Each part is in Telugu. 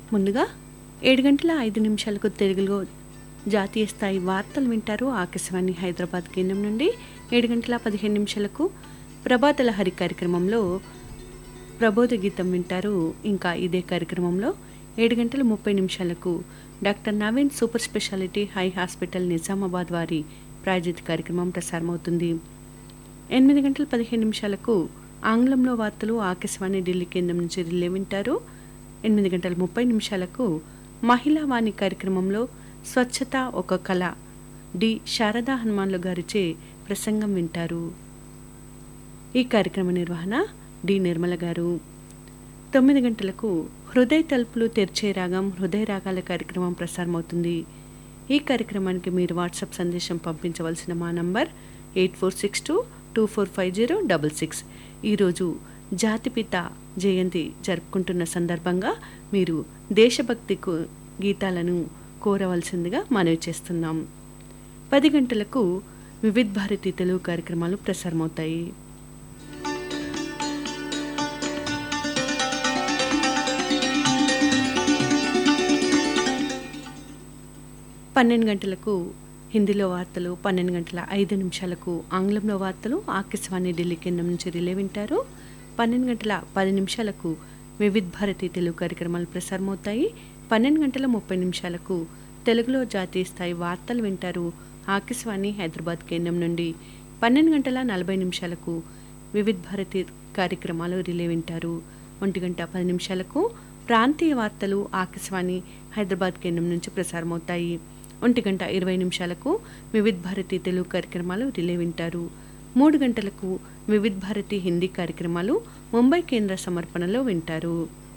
ముందుగా ఏడు గంటల ఐదు నిమిషాలకు తెలుగులో జాతీయ స్థాయి వార్తలు వింటారు ఆకాశవాణి హైదరాబాద్ కేంద్రం నుండి ఏడు గంటల పదిహేను నిమిషాలకు ప్రభాత లహరి కార్యక్రమంలో ప్రబోధ గీతం వింటారు ఇంకా ఇదే కార్యక్రమంలో ఏడు గంటల ముప్పై నిమిషాలకు doctor Naveen super speciality high hospital Nizamabad వారి ప్రాయోజిత కార్యక్రమం ప్రసారమవుతుంది ఎనిమిది గంటల పదిహేను నిమిషాలకు ఆంగ్లంలో వార్తలు ఆకాశవాణి ఢిల్లీ కేంద్రం నుంచి రిలే వింటారు ఎనిమిది గంటల ముప్పై నిమిషాలకు మహిళా వాణి కార్యక్రమంలో స్వచ్ఛత ఒక కళ డి శారదా హనుమాన్లు గారిచే ప్రసంగం వింటారు ఈ కార్యక్రమ నిర్వహణ డి నిర్మల గారు తొమ్మిది గంటలకు హృదయ తలుపులు తెరిచే రాగం హృదయ రాగాల కార్యక్రమం ప్రసారమవుతుంది ఈ కార్యక్రమానికి మీరు వాట్సాప్ సందేశం పంపించవలసిన మా number eight four six two two four five zero double six ఈరోజు జాతిపిత జయంతి జరుపుకుంటున్న సందర్భంగా మీరు దేశభక్తి కు- గీతాలను కోరవలసిందిగా మనవి చేస్తున్నాం పది గంటలకు వివిధ్ భారతి తెలుగు కార్యక్రమాలు ప్రసారమవుతాయి పన్నెండు గంటలకు హిందీలో వార్తలు పన్నెండు గంటల ఐదు నిమిషాలకు ఆంగ్లంలో వార్తలు ఆకాశవాణి ఢిల్లీ కేంద్రం నుంచి రిలే వింటారు పన్నెండు గంటల పది నిమిషాలకు వివిధ్ భారతి తెలుగు కార్యక్రమాలు ప్రసారమవుతాయి పన్నెండు గంటల ముప్పై నిమిషాలకు తెలుగులో జాతీయ స్థాయి వార్తలు వింటారు ఆకాశవాణి హైదరాబాద్ కేంద్రం నుండి పన్నెండు గంటల నలభై నిమిషాలకు వివిధ్ భారతి కార్యక్రమాలు రిలే వింటారు ఒంటి గంట పది నిమిషాలకు ప్రాంతీయ వార్తలు ఆకాశవాణి హైదరాబాద్ కేంద్రం నుంచి ప్రసారమవుతాయి ఒంటి గంట ఇరవై నిమిషాలకు వివిధ్ భారతి తెలుగు కార్యక్రమాలు రిలే వింటారు మూడు గంటలకు వివిధ్ భారతి హిందీ కార్యక్రమాలు ముంబై కేంద్ర సమర్పణలో వింటారు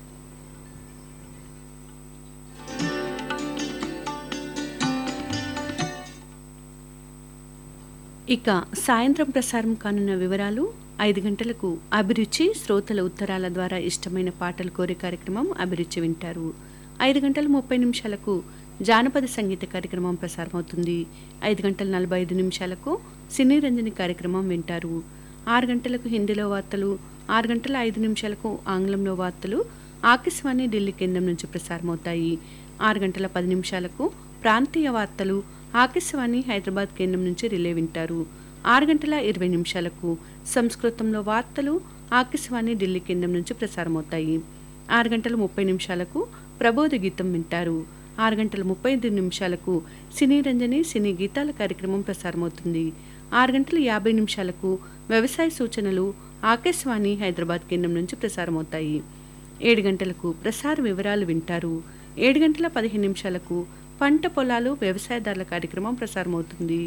ఇక సాయంత్రం ప్రసారం కానున్న వివరాలు ఐదు గంటలకు అభిరుచి శ్రోతల ఉత్తరాల ద్వారా ఇష్టమైన పాటలు కోరే కార్యక్రమం అభిరుచి వింటారు ఐదు గంటల ముప్పై నిమిషాలకు జానపద సంగీత కార్యక్రమం ప్రసారమవుతుంది ఐదు గంటల నలభై ఐదు నిమిషాలకు సినీ రంజని కార్యక్రమం వింటారు ఆరు గంటలకు హిందీలో వార్తలు ఆరు గంటల ఐదు నిమిషాలకు ఆంగ్లంలో వార్తలు ఆకాశవాణి ఢిల్లీ కేంద్రం నుంచి ప్రసారమవుతాయి ఆరు గంటల పది నిమిషాలకు ప్రాంతీయ వార్తలు ఆకాశవాణి హైదరాబాద్ కేంద్రం నుంచి రిలే వింటారు ఆరు గంటల ఇరవై నిమిషాలకు సంస్కృతంలో వార్తలు ఆకాశవాణి ఢిల్లీ కేంద్రం నుంచి ప్రసారమవుతాయి ఆరు గంటల ముప్పై నిమిషాలకు ప్రబోధ గీతం వింటారు ఆరు గంటల ముప్పై ఐదు నిమిషాలకు సినీ రంజని సినీ గీతాల కార్యక్రమం ప్రసారమవుతుంది ఆరు గంటల యాభై నిమిషాలకు వ్యవసాయ సూచనలు ఆకాశవాణి హైదరాబాద్ కేంద్రం నుంచి ప్రసారమవుతాయి ఏడు గంటలకు ప్రసార వివరాలు వింటారు ఏడు గంటల పదిహేను నిమిషాలకు పంట పొలాలు వ్యవసాయదారుల కార్యక్రమం ప్రసారమవుతుంది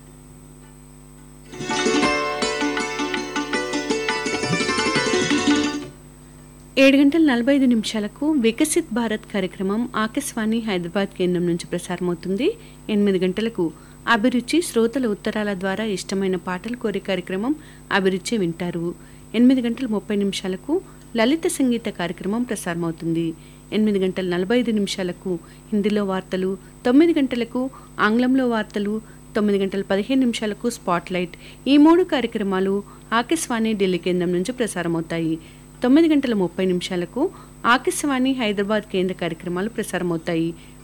ఏడు గంటల నలభై ఐదు నిమిషాలకు వికసిత్ భారత్ కార్యక్రమం ఆకాశవాణి హైదరాబాద్ కేంద్రం నుంచి ప్రసారమవుతుంది ఎనిమిది గంటలకు అభిరుచి శ్రోతల ఉత్తరాల ద్వారా ఇష్టమైన పాటలు కోరే కార్యక్రమం అభిరుచి వింటారు ఎనిమిది గంటల ముప్పై నిమిషాలకు లలిత సంగీత కార్యక్రమం ప్రసారమవుతుంది ఎనిమిది గంటల నలభై ఐదు నిమిషాలకు హిందీలో వార్తలు తొమ్మిది గంటలకు ఆంగ్లంలో వార్తలు తొమ్మిది గంటల పదిహేను నిమిషాలకు స్పాట్ లైట్ ఈ మూడు కార్యక్రమాలు ఆకాశవాణి ఢిల్లీ కేంద్రం నుంచి ప్రసారమవుతాయి తొమ్మిది గంటల ముప్పై నిమిషాలకు ఆకాశవాణి హైదరాబాద్ కేంద్ర కార్యక్రమాలు ప్రసారమవుతాయి